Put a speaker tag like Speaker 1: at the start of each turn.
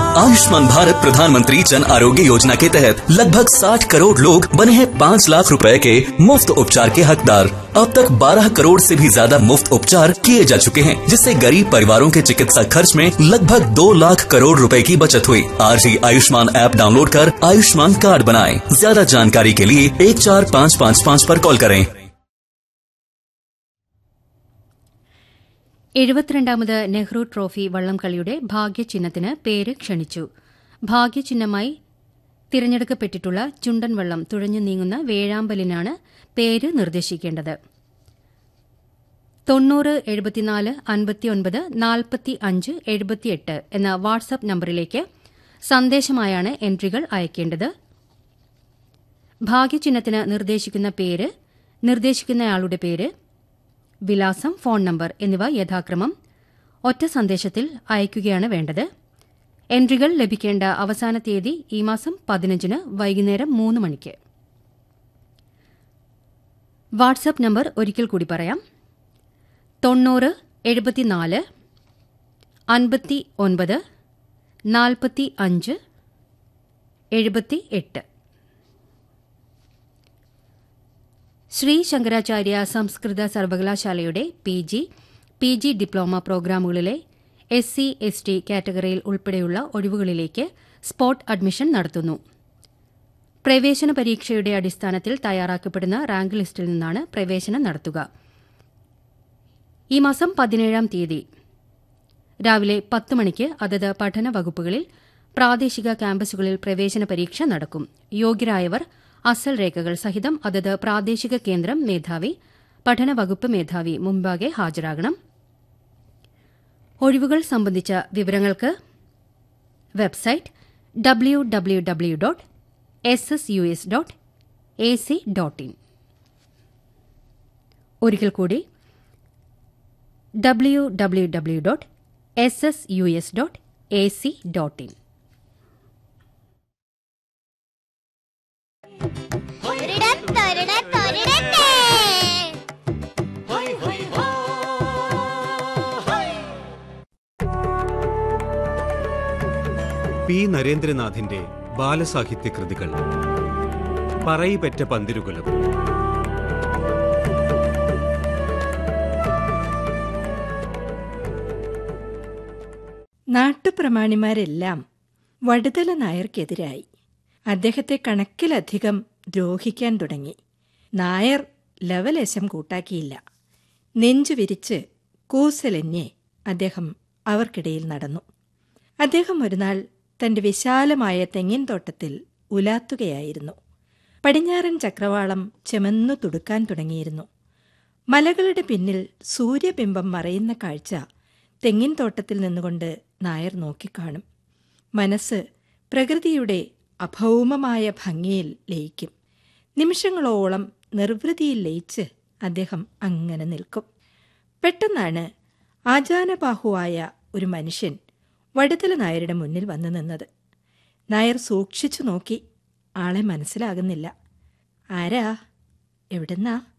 Speaker 1: आयुष्मान भारत प्रधानमंत्री जन आरोग्य योजना के तहत लगभग 60 करोड़ लोग बने हैं 5 लाख रुपए के मुफ्त उपचार के हकदार अब तक 12 करोड़ से भी ज्यादा मुफ्त उपचार किए जा चुके हैं जिससे गरीब परिवारों के चिकित्सा खर्च में लगभग 2 लाख करोड़ रुपए की बचत हुई आज ही आयुष्मान ऐप डाउनलोड कर आयुष्मान कार्ड बनाएं ज्यादा जानकारी के लिए एक चार पाँच पाँच पाँच पर कॉल करें
Speaker 2: എഴുപത്തിരണ്ടാമത് നെഹ്റു ട്രോഫി വള്ളംകളിയുടെ ഭാഗ്യചിഹ്നത്തിന് പേര് ക്ഷണിച്ചു ഭാഗ്യചിഹ്നമായി തിരഞ്ഞെടുക്കപ്പെട്ടിട്ടുള്ള ചുണ്ടൻ വള്ളം തുഴഞ്ഞു നീങ്ങുന്ന വേഴാമ്പലിനാണ് പേര് നിർദ്ദേശിക്കേണ്ടത് തൊണ്ണൂറ് എഴുപത്തിനാല് അൻപത്തിയൊൻപത് നാൽപ്പത്തി അഞ്ച് എഴുപത്തിയെട്ട് എന്ന വാട്സ്ആപ്പ് നമ്പറിലേക്ക് സന്ദേശമായാണ് എൻട്രികൾ അയക്കേണ്ടത് ഭാഗ്യചിഹ്നത്തിന് നിർദ്ദേശിക്കുന്ന പേര് നിർദ്ദേശിക്കുന്നയാളുടെ പേര് വിലാസം ഫോൺ നമ്പർ എന്നിവ യഥാക്രമം ഒറ്റ സന്ദേശത്തിൽ അയക്കുകയാണ് വേണ്ടത് എൻട്രികൾ ലഭിക്കേണ്ട അവസാന തീയതി ഈ മാസം പതിനഞ്ചിന് വൈകുന്നേരം മൂന്ന് മണിക്ക് വാട്സ്ആപ്പ് നമ്പർ ഒരിക്കൽ കൂടി പറയാം തൊണ്ണൂറ് എഴുപത്തിനാല് അൻപത്തി ഒൻപത് നാൽപ്പത്തി അഞ്ച് എഴുപത്തി എട്ട് ശ്രീ ശങ്കരാചാര്യ സംസ്കൃത സർവകലാശാലയുടെ P G P G diploma പ്രോഗ്രാമുകളിലെ എസ് സി എസ് ടി കാറ്റഗറിയിൽ ഉൾപ്പെടെയുള്ള ഒഴിവുകളിലേക്ക് സ്പോട്ട് അഡ്മിഷൻ നടത്തുന്നു പ്രവേശന പരീക്ഷയുടെ അടിസ്ഥാനത്തിൽ തയ്യാറാക്കപ്പെടുന്ന റാങ്ക് ലിസ്റ്റിൽ നിന്നാണ് പ്രവേശനം നടത്തുക ഈ മാസം പതിനേഴാം തീയതി രാവിലെ പത്ത് മണിക്ക് അതത് പഠന വകുപ്പുകളിൽ പ്രാദേശിക ക്യാമ്പസുകളിൽ പ്രവേശന പരീക്ഷ നടക്കും യോഗ്യരായവർ അസൽ രേഖകൾ സഹിതം അതത് പ്രാദേശിക കേന്ദ്രം മേധാവി പഠന വകുപ്പ് മേധാവി മുമ്പാകെ ഹാജരാകണം ഒഴിവുകൾ സംബന്ധിച്ച വിവരങ്ങൾക്ക് website W W W dot S S U S dot A C dot in ഒരിക്കൽ കൂടി W W W dot S S U S dot A C dot in
Speaker 3: ഒരിടം തൊരിട തൊരിടട്ടെ
Speaker 4: പി നരേന്ദ്രനാഥിന്റെ ബാലസാഹിത്യ കൃതികൾ പറയിപെറ്റ പന്തിരുകുലം
Speaker 5: നാട്ടുപ്രമാണിമാരെല്ലാം വടുതല നായർക്കെതിരായി അദ്ദേഹത്തെ കണക്കിലധികം ദ്രോഹിക്കാൻ തുടങ്ങി നായർ ലവലേശം കൂട്ടാക്കിയില്ല നെഞ്ചു വിരിച്ച് കൂസലെന്നെ അദ്ദേഹം അവർക്കിടയിൽ നടന്നു അദ്ദേഹം ഒരുനാൾ തന്റെ വിശാലമായ തെങ്ങിൻ തോട്ടത്തിൽ ഉലാത്തുകയായിരുന്നു പടിഞ്ഞാറൻ ചക്രവാളം ചെമന്നു തുടുക്കാൻ തുടങ്ങിയിരുന്നു മലകളുടെ പിന്നിൽ സൂര്യബിംബം മറയുന്ന കാഴ്ച തെങ്ങിൻ തോട്ടത്തിൽ നിന്നുകൊണ്ട് നായർ നോക്കിക്കാണും മനസ്സ് പ്രകൃതിയുടെ അഭൗമമായ ഭംഗിയിൽ ലയിക്കും നിമിഷങ്ങളോളം നിർവൃതിയിൽ ലയിച്ച് അദ്ദേഹം അങ്ങനെ നിൽക്കും പെട്ടെന്നാണ് ആചാനബാഹുവായ ഒരു മനുഷ്യൻ വടുതല നായരുടെ മുന്നിൽ വന്നു നിന്നത് നായർ സൂക്ഷിച്ചു നോക്കി ആളെ മനസ്സിലാകുന്നില്ല ആരാ എവിടുന്നാ